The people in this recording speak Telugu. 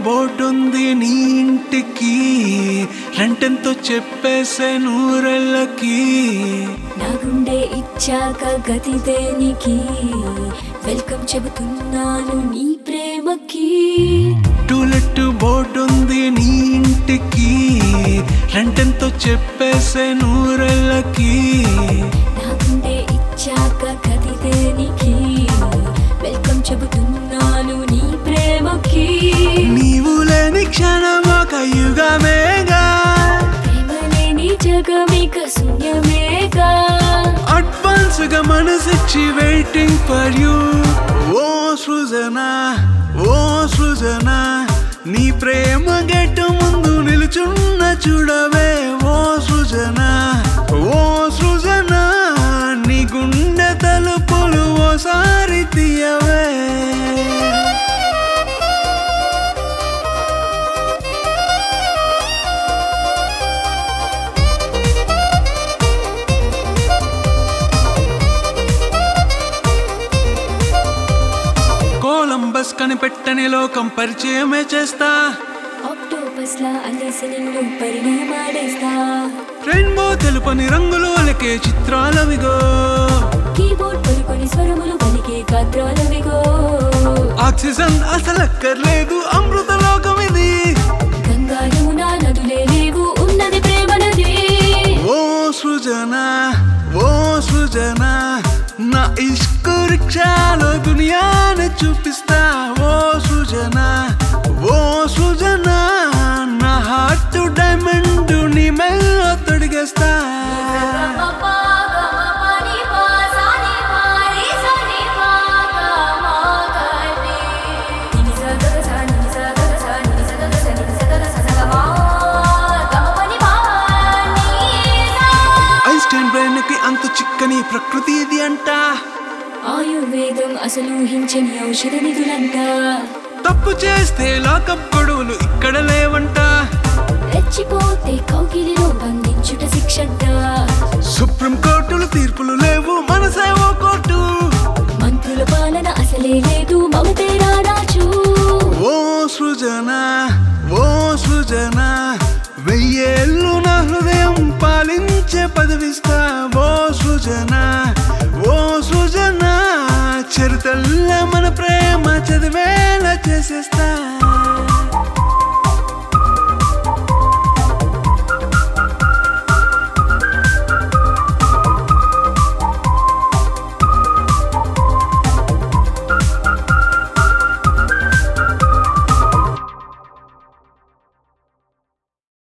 బోర్డుంది నీ ఇంటికి రెంటెంతో చెప్పేసే నూరెళ్ళకి నా గుండె ఇచ్చాక గతి దేనికి వెల్కమ్ చెబుతున్నాను నీ ప్రేమకి టూలెట్ బోర్డుంది నీ ఇంటికి రెంటెంతో చెప్పేసే నూరెళ్ళకి నా గుండె ఇచ్చాక గతి దేనికి వెల్కమ్ చెబుతున్నాను నీ ప్రేమకి నీవు లేని క్షణం ఒక యుగమేగా ప్రేమ లేని జగమిక శూన్యమేగా అడ్వాన్స్ గా మనసిచ్చి వెయిటింగ్ ఫర్ యూ ఓ సృజన ఓ సృజన నీ ప్రేమ గెట్టు ముందు నిలుచున్న చూడవే ఓ సృజన ఓ సృజన నీ గుండె తలుపులు ఓసారి తీయవే కోలంబస్ కనిపెట్టని లోకం పరిచయమే చేస్తా ఆక్టోపస్ లా అల్లేసి నిన్ను పరిణామాడేస్తా రెయిన్బో తెలుపని రంగులు అలకే చిత్రాలవిగో కీబోర్డ్ పలుకొని స్వరములు పలికే గాత్రాలవిగో ఆక్సిజన్ అసలక్కర్లేదు అమృత లోకం ఇది గంగా యమున నదులే లేవు ఉన్నది ప్రేమ నది ఓ సృజన ఓ సృజన నా ఇష్కు రిక్షాలో దునియాని చూపిస్తా ఓ సృజన ఓ సృజన నా హార్ట్ డైమండ్ నీ మెల్లో తొడిగేస్తా ఐన్స్టైన్ బ్రెయిన్ కి అంత చిక్కని ప్రకృతి ఇది అంట ఆయుర్వేదం అసలు ఊహించని ఔషధ నిధులంట తప్పు చేస్తే లాకప్ గొడవలు ఇక్కడ లేవంట రెచ్చిపోతే కౌకిలిలో బంధించుట శిక్షంట సుప్రీం కోర్టులు తీర్పులు లేవు మనసే ఓ కోర్టు మంత్రుల పాలన అసలే లేదు మమతే రారాజు ఓ సృజన ఓ సృజన వెయ్యేళ్ళు నా హృదయం పాలించే పదవిస్తా ఓ సృజన ఓ సృజన చరితల్ల మన ప్రేమ చదివేలా చేసేస్తా